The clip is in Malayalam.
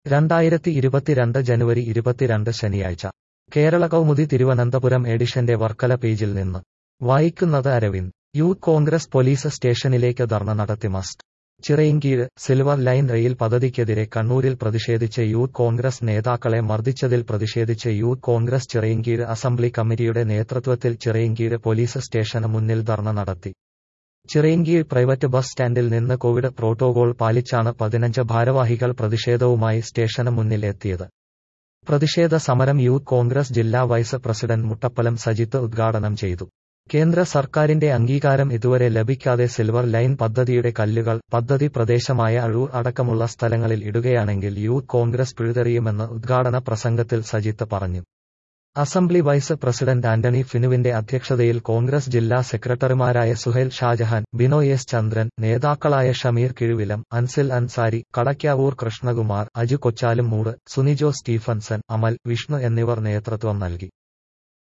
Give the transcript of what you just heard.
രണ്ടായിരത്തി ഇരുപത്തിരണ്ട് ജനുവരി ഇരുപത്തിരണ്ട് ശനിയാഴ്ച കേരള കൗമുദി തിരുവനന്തപുരം എഡിഷന്റെ വർക്കല പേജിൽ നിന്ന് വായിക്കുന്നത് അരവിന്ദ് യൂത്ത് കോൺഗ്രസ് പോലീസ് സ്റ്റേഷനിലേക്ക് ധർണ നടത്തി മസ്റ്റ് ചിറയിൻകീഴ് സിൽവർ ലൈൻ റെയിൽ പദ്ധതിക്കെതിരെ കണ്ണൂരിൽ പ്രതിഷേധിച്ച് യൂത്ത് കോൺഗ്രസ് നേതാക്കളെ മർദ്ദിച്ചതിൽ പ്രതിഷേധിച്ച് യൂത്ത് കോൺഗ്രസ് ചിറയിൻകീഴ് അസംബ്ലി കമ്മിറ്റിയുടെ നേതൃത്വത്തിൽ ചിറയിൻകീഴ് പോലീസ് സ്റ്റേഷന് മുന്നിൽ ധർണ നടത്തി ചിറയിൻകീഴ് പ്രൈവറ്റ് ബസ് സ്റ്റാൻഡിൽ നിന്ന് കോവിഡ് പ്രോട്ടോകോൾ പാലിച്ചാണ് പതിനഞ്ച് ഭാരവാഹികൾ പ്രതിഷേധവുമായി സ്റ്റേഷന് മുന്നിൽ എത്തിയത് പ്രതിഷേധ സമരം യൂത്ത് കോൺഗ്രസ് ജില്ലാ വൈസ് പ്രസിഡന്റ് മുട്ടപ്പലം സജിത്ത് ഉദ്ഘാടനം ചെയ്തു കേന്ദ്ര സർക്കാരിന്റെ അംഗീകാരം ഇതുവരെ ലഭിക്കാതെ സിൽവർ ലൈൻ പദ്ധതിയുടെ കല്ലുകൾ പദ്ധതി പ്രദേശമായ അഴൂർ അടക്കമുള്ള സ്ഥലങ്ങളിൽ ഇടുകയാണെങ്കിൽ യൂത്ത് കോൺഗ്രസ് പിഴുതെറിയുമെന്ന് ഉദ്ഘാടന പ്രസംഗത്തിൽ സജിത്ത് പറഞ്ഞു അസംബ്ലി വൈസ് പ്രസിഡന്റ് ആന്റണി ഫിനുവിന്റെ അധ്യക്ഷതയിൽ കോൺഗ്രസ് ജില്ലാ സെക്രട്ടറിമാരായ സുഹേൽ ഷാജഹാൻ ബിനോയ് എസ് ചന്ദ്രൻ നേതാക്കളായ ഷമീർ കിഴുവിലം അൻസിൽ അൻസാരി കടയ്ക്കാവൂർ കൃഷ്ണകുമാർ അജു കൊച്ചാലും മൂട് സുനിജോ സ്റ്റീഫൻസൺ അമൽ വിഷ്ണു എന്നിവർ നേതൃത്വം നൽകി